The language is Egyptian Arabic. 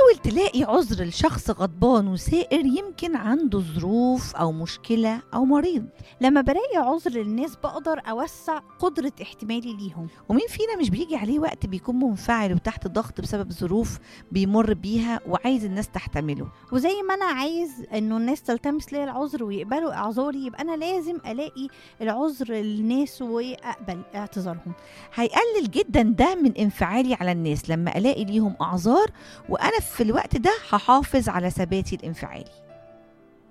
حاول تلاقي عذر لشخص غضبان وسائر يمكن عنده ظروف أو مشكلة أو مريض لما بلاقي عذر للناس بقدر أوسع قدرة احتمالي ليهم ومين فينا مش بيجي عليه وقت بيكون منفعل وتحت ضغط بسبب ظروف بيمر بيها وعايز الناس تحتمله وزي ما أنا عايز إنه الناس تلتمس لي العذر ويقبلوا إعذاري يبقى أنا لازم ألاقي العذر للناس وأقبل اعتذارهم هيقلل جدا ده من انفعالي على الناس لما الاقي ليهم اعذار وانا في الوقت ده هحافظ على ثباتي الانفعالي